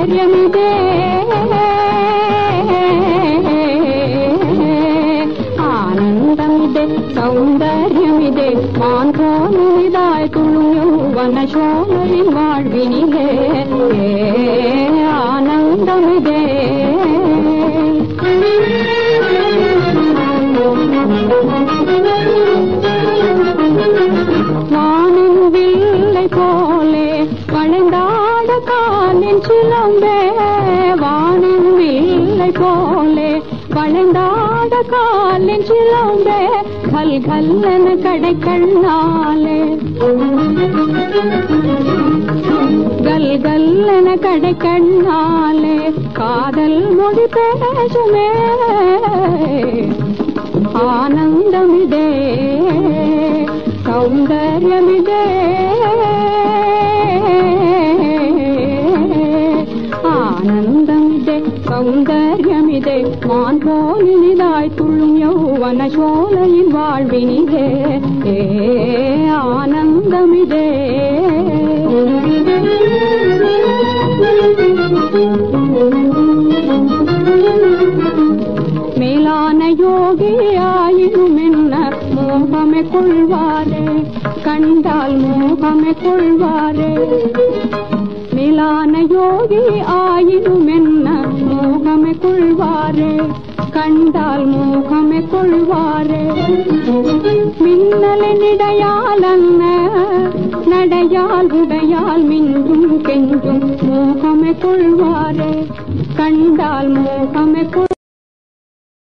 சௌந்தர்யமிதே ஆனந்தமிதே சௌந்தர்யமிதே மான் போலுமிதாய் துளும் யௌவன சோலையின் வாழ்வினிலே ஆனந்தமிதே வானின் வில்லை போலே வளைந்தாட காலின் சிலம்பே வானின் வில்லை போலே வளைந்தாட காலின் சிலம்பே கல் கல்லன கடை கண்ணாலே கல் கல்லன கடை கண்ணாலே காதல் மொழி பேசுமே ஆனந்தமிதே சௌந்தர்யமிதே ஆனந்தமிதே சௌந்தர்யமிதே மான் போலினிதாய் துள்ளும் யௌவன சோலையின் வாழ்வினிதே ஏ ஆனந்தமிதே மேலான யோகியாயினும் என்ன மோகமே கொள்வாரே கண்டால் மோகமே கொள்வாரே மேலான யோகி ஆயினும் என்ன மோகமே கொள்வாரே கண்டால் மோகமே கொள்வாரே மின்னலினிடையால் அன்ன நடையால் உடையால் மின்றும் கெஞ்சும் மோகமே கொள்வாரே கண்டால் மோக